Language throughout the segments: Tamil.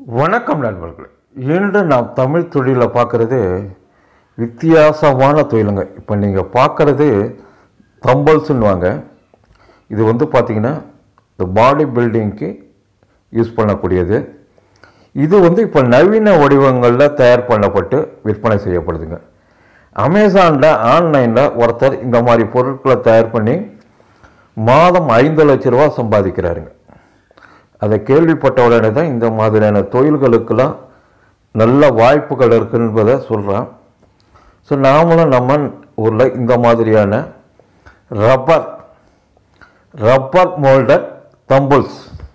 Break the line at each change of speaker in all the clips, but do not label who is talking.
வணக்கம் நண்பர்களே இன்று நாம் தமிழ் தொழிலை பார்க்குறது வித்தியாசமான தொழிலுங்க இப்போ நீங்கள் பார்க்குறது தம்பல்ஸுன்னுவாங்க இது வந்து பார்த்தீங்கன்னா இந்த பாடி பில்டிங்க்கு யூஸ் பண்ணக்கூடியது இது வந்து இப்போ நவீன வடிவங்களில் தயார் பண்ணப்பட்டு விற்பனை செய்யப்படுதுங்க அமேசானில் ஆன்லைனில் ஒருத்தர் இந்த மாதிரி பொருட்களை தயார் பண்ணி மாதம் ஐந்து லட்ச ரூபா சம்பாதிக்கிறாருங்க அதை கேள்விப்பட்ட உடனே தான் இந்த மாதிரியான தொழில்களுக்கெல்லாம் நல்ல வாய்ப்புகள் இருக்கு என்பதை சொல்கிறேன் ஸோ நாமளும் நம்ம ஊரில் இந்த மாதிரியான ரப்பர் ரப்பர் மோல்டர் தம்புல்ஸ்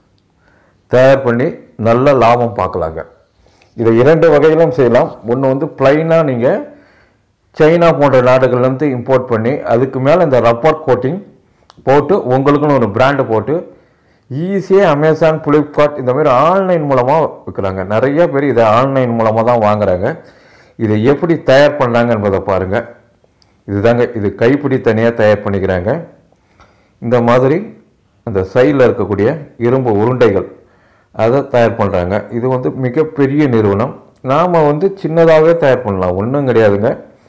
தயார் பண்ணி நல்ல லாபம் பார்க்கலாங்க இதை இரண்டு வகையிலும் செய்யலாம் ஒன்று வந்து ப்ளைனாக நீங்கள் சைனா போன்ற நாடுகள்லேருந்து இம்போர்ட் பண்ணி அதுக்கு மேலே இந்த ரப்பர் கோட்டிங் போட்டு உங்களுக்குன்னு ஒரு பிராண்டு போட்டு ஈஸியாக அமேசான் ஃப்ளிப்கார்ட் இந்த மாதிரி ஆன்லைன் மூலமாக விற்கிறாங்க நிறைய பேர் இதை ஆன்லைன் மூலமாக தான் வாங்குறாங்க இதை எப்படி தயார் பண்ணாங்க என்பதை பாருங்கள் இதுதாங்க இது கைப்பிடி தனியாக தயார் பண்ணிக்கிறாங்க இந்த மாதிரி அந்த சைடில் இருக்கக்கூடிய இரும்பு உருண்டைகள் அதை தயார் பண்ணுறாங்க இது வந்து மிகப்பெரிய நிறுவனம் நாம் வந்து சின்னதாகவே தயார் பண்ணலாம் ஒன்றும் கிடையாதுங்க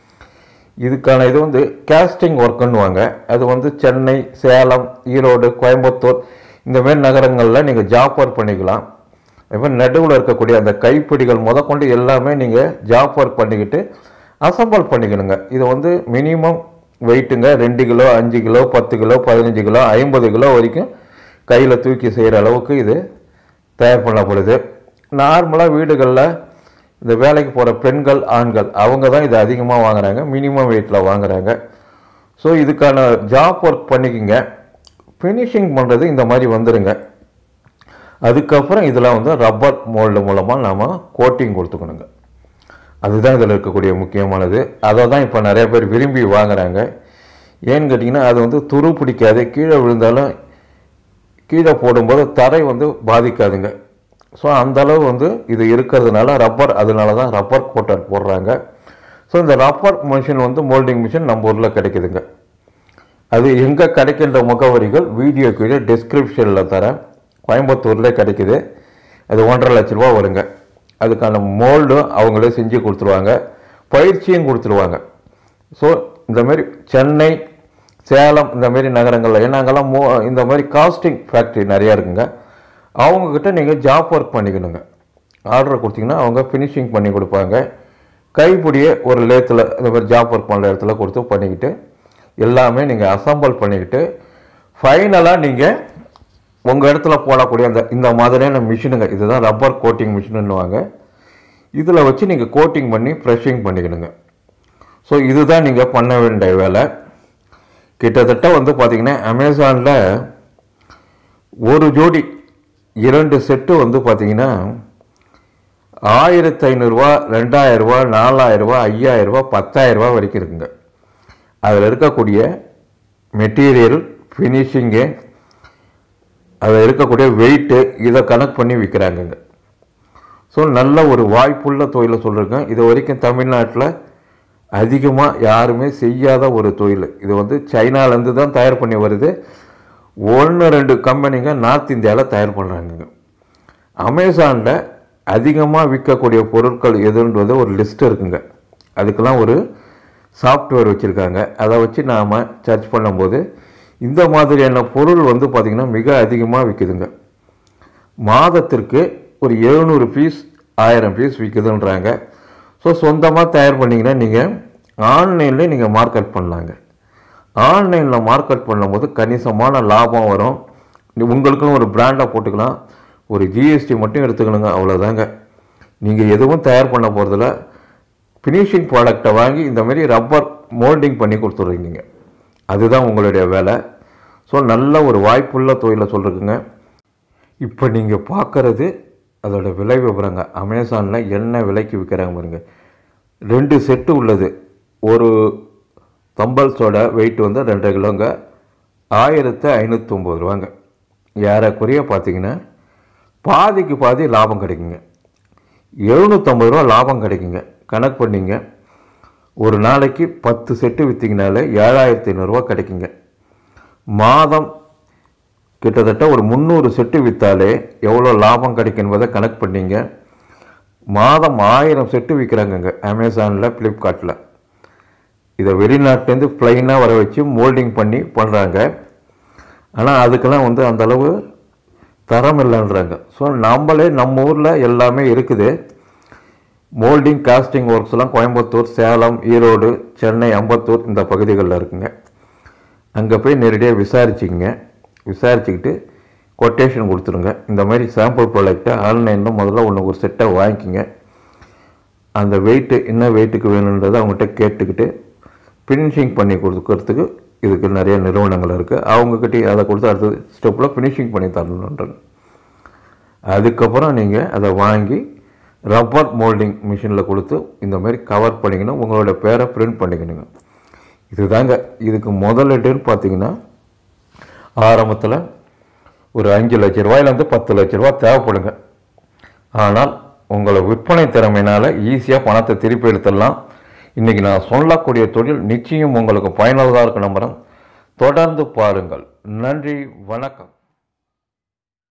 இதுக்கான இது வந்து கேஸ்டிங் ஒர்க்குன்னுவாங்க அது வந்து சென்னை சேலம் ஈரோடு கோயம்புத்தூர் இந்த மாதிரி நகரங்களில் நீங்கள் ஜாப் ஒர்க் பண்ணிக்கலாம் அதே மாதிரி நடுவில் இருக்கக்கூடிய அந்த கைப்பிடிகள் முதற்கொண்டு எல்லாமே நீங்கள் ஜாப் ஒர்க் பண்ணிக்கிட்டு அசம்பிள் பண்ணிக்கணுங்க இது வந்து மினிமம் வெயிட்டுங்க ரெண்டு கிலோ அஞ்சு கிலோ பத்து கிலோ பதினஞ்சு கிலோ ஐம்பது கிலோ வரைக்கும் கையில் தூக்கி செய்கிற அளவுக்கு இது தயார் பண்ணப்படுது நார்மலாக வீடுகளில் இந்த வேலைக்கு போகிற பெண்கள் ஆண்கள் அவங்க தான் இதை அதிகமாக வாங்குறாங்க மினிமம் வெயிட்டில் வாங்குறாங்க ஸோ இதுக்கான ஜாப் ஒர்க் பண்ணிக்கிங்க ஃபினிஷிங் பண்ணுறது இந்த மாதிரி வந்துடுங்க அதுக்கப்புறம் இதில் வந்து ரப்பர் மோல்டு மூலமாக நாம் கோட்டிங் கொடுத்துக்கணுங்க அதுதான் இதில் இருக்கக்கூடிய முக்கியமானது அதை தான் இப்போ நிறைய பேர் விரும்பி வாங்குறாங்க ஏன்னு கேட்டிங்கன்னா அது வந்து துரு பிடிக்காது கீழே விழுந்தாலும் கீழே போடும்போது தரை வந்து பாதிக்காதுங்க ஸோ அந்த அளவு வந்து இது இருக்கிறதுனால ரப்பர் அதனால தான் ரப்பர் கோட்டர் போடுறாங்க ஸோ இந்த ரப்பர் மிஷின் வந்து மோல்டிங் மிஷின் நம்ம ஊரில் கிடைக்குதுங்க அது எங்கே கிடைக்கின்ற முகவரிகள் வீடியோ கீழே டிஸ்கிரிப்ஷனில் தரேன் கோயம்புத்தூரில் கிடைக்குது அது ஒன்றரை லட்ச ரூபா வருங்க அதுக்கான மோல்டும் அவங்களே செஞ்சு கொடுத்துருவாங்க பயிற்சியும் கொடுத்துருவாங்க ஸோ இந்த மாதிரி சென்னை சேலம் இந்த மாதிரி நகரங்களில் ஏன்னா அங்கெல்லாம் மோ இந்த மாதிரி காஸ்டிங் ஃபேக்ட்ரி நிறையா இருக்குங்க அவங்கக்கிட்ட நீங்கள் ஜாப் ஒர்க் பண்ணிக்கணுங்க ஆர்டர் கொடுத்தீங்கன்னா அவங்க ஃபினிஷிங் பண்ணி கொடுப்பாங்க கைப்பிடியே ஒரு லேத்தில் இந்த மாதிரி ஜாப் ஒர்க் பண்ணுற இடத்துல கொடுத்து பண்ணிக்கிட்டு எல்லாமே நீங்கள் அசம்பிள் பண்ணிக்கிட்டு ஃபைனலாக நீங்கள் உங்கள் இடத்துல போடக்கூடிய அந்த இந்த மாதிரியான மிஷினுங்க இதுதான் ரப்பர் கோட்டிங் மிஷினுன்னுவாங்க இதில் வச்சு நீங்கள் கோட்டிங் பண்ணி ப்ரெஷிங் பண்ணிக்கணுங்க ஸோ இதுதான் நீங்கள் பண்ண வேண்டிய வேலை கிட்டத்தட்ட வந்து பார்த்திங்கன்னா அமேசானில் ஒரு ஜோடி இரண்டு செட்டு வந்து பார்த்திங்கன்னா ஆயிரத்தி ஐநூறுரூவா ரெண்டாயிரரூவா நாலாயிரரூவா ஐயாயிரரூவா பத்தாயிரரூவா வரைக்கும் இருக்குங்க அதில் இருக்கக்கூடிய மெட்டீரியல் ஃபினிஷிங்கு அதில் இருக்கக்கூடிய வெயிட்டு இதை கணக்கு பண்ணி விற்கிறாங்கங்க ஸோ நல்ல ஒரு வாய்ப்புள்ள தொழிலை சொல்லியிருக்கேன் இது வரைக்கும் தமிழ்நாட்டில் அதிகமாக யாருமே செய்யாத ஒரு தொழில் இது வந்து சைனாலேருந்து தான் தயார் பண்ணி வருது ஒன்று ரெண்டு கம்பெனிங்க நார்த் இந்தியாவில் தயார் பண்ணுறாங்கங்க அமேசானில் அதிகமாக விற்கக்கூடிய பொருட்கள் எதுன்றது ஒரு லிஸ்ட் இருக்குங்க அதுக்கெல்லாம் ஒரு சாஃப்ட்வேர் வச்சுருக்காங்க அதை வச்சு நாம் சர்ச் பண்ணும்போது இந்த மாதிரியான பொருள் வந்து பார்த்திங்கன்னா மிக அதிகமாக விற்குதுங்க மாதத்திற்கு ஒரு எழுநூறு பீஸ் ஆயிரம் பீஸ் விற்குதுன்றாங்க ஸோ சொந்தமாக தயார் பண்ணிங்கன்னா நீங்கள் ஆன்லைன்லேயே நீங்கள் மார்க்கெட் பண்ணலாங்க ஆன்லைனில் மார்க்கெட் பண்ணும்போது கணிசமான லாபம் வரும் உங்களுக்குன்னு ஒரு பிராண்டை போட்டுக்கலாம் ஒரு ஜிஎஸ்டி மட்டும் எடுத்துக்கணுங்க அவ்வளோதாங்க நீங்கள் எதுவும் தயார் பண்ண போகிறதில்ல ஃபினிஷிங் ப்ராடக்டை வாங்கி இந்த மாதிரி ரப்பர் மோல்டிங் பண்ணி கொடுத்துட்றீங்க அதுதான் உங்களுடைய வேலை ஸோ நல்ல ஒரு வாய்ப்புள்ள தொழிலை சொல்கிறதுங்க இப்போ நீங்கள் பார்க்குறது அதோட விலை விவரங்க அமேசானில் என்ன விலைக்கு விற்கிறாங்க பாருங்க ரெண்டு செட்டு உள்ளது ஒரு தம்பல்ஸோட வெயிட் வந்து ரெண்டரை கிலோங்க ஆயிரத்து ஐநூற்றொம்பது ரூபாங்க ஏறக்குறைய பார்த்தீங்கன்னா பாதிக்கு பாதி லாபம் கிடைக்குங்க எழுநூற்றம்பது ரூபா லாபம் கிடைக்குங்க கணக்கு பண்ணிங்க ஒரு நாளைக்கு பத்து செட்டு விற்றீங்கனாலே ஏழாயிரத்தி ஐநூறுரூவா கிடைக்குங்க மாதம் கிட்டத்தட்ட ஒரு முந்நூறு செட்டு விற்றாலே எவ்வளோ லாபம் கிடைக்கும் என்பதை கணக்கு பண்ணீங்க மாதம் ஆயிரம் செட்டு விற்கிறாங்கங்க அமேசானில் ஃப்ளிப்கார்ட்டில் இதை வெளிநாட்டிலேருந்து ப்ளைனாக வர வச்சு மோல்டிங் பண்ணி பண்ணுறாங்க ஆனால் அதுக்கெல்லாம் வந்து அந்த அளவு தரம் இல்லைன்றாங்க ஸோ நம்மளே நம்ம ஊரில் எல்லாமே இருக்குது மோல்டிங் காஸ்டிங் ஒர்க்ஸ்லாம் கோயம்புத்தூர் சேலம் ஈரோடு சென்னை அம்பத்தூர் இந்த பகுதிகளில் இருக்குங்க அங்கே போய் நேரடியாக விசாரிச்சுங்க விசாரிச்சுக்கிட்டு கொட்டேஷன் கொடுத்துருங்க இந்த மாதிரி சாம்பிள் ப்ராடக்ட்டை ஆன்லைனில் முதல்ல ஒன்று ஒரு செட்டை வாங்கிக்கிங்க அந்த வெயிட்டு என்ன வெயிட்டுக்கு வேணுன்றதை அவங்ககிட்ட கேட்டுக்கிட்டு ஃபினிஷிங் பண்ணி கொடுக்கறதுக்கு இதுக்கு நிறைய நிறுவனங்கள் இருக்குது அவங்கக்கிட்ட அதை கொடுத்து அடுத்தது ஸ்டெப்பில் ஃபினிஷிங் பண்ணி தரணுன்றாங்க அதுக்கப்புறம் நீங்கள் அதை வாங்கி ரப்பர் மோல்டிங் மிஷினில் கொடுத்து இந்த மாதிரி கவர் பண்ணிக்கணும் உங்களோட பேரை பிரிண்ட் பண்ணிக்கணுங்க இதுதாங்க இதுக்கு முதலீடுன்னு பார்த்தீங்கன்னா ஆரம்பத்தில் ஒரு அஞ்சு லட்ச ரூபாயிலேருந்து பத்து லட்ச ரூபா தேவைப்படுங்க ஆனால் உங்களை விற்பனை திறமையினால் ஈஸியாக பணத்தை திருப்பி எடுத்துடலாம் இன்றைக்கி நான் சொல்லக்கூடிய தொழில் நிச்சயம் உங்களுக்கு பயனுள்ளதாக இருக்க நம்புகிறேன் தொடர்ந்து பாருங்கள் நன்றி வணக்கம்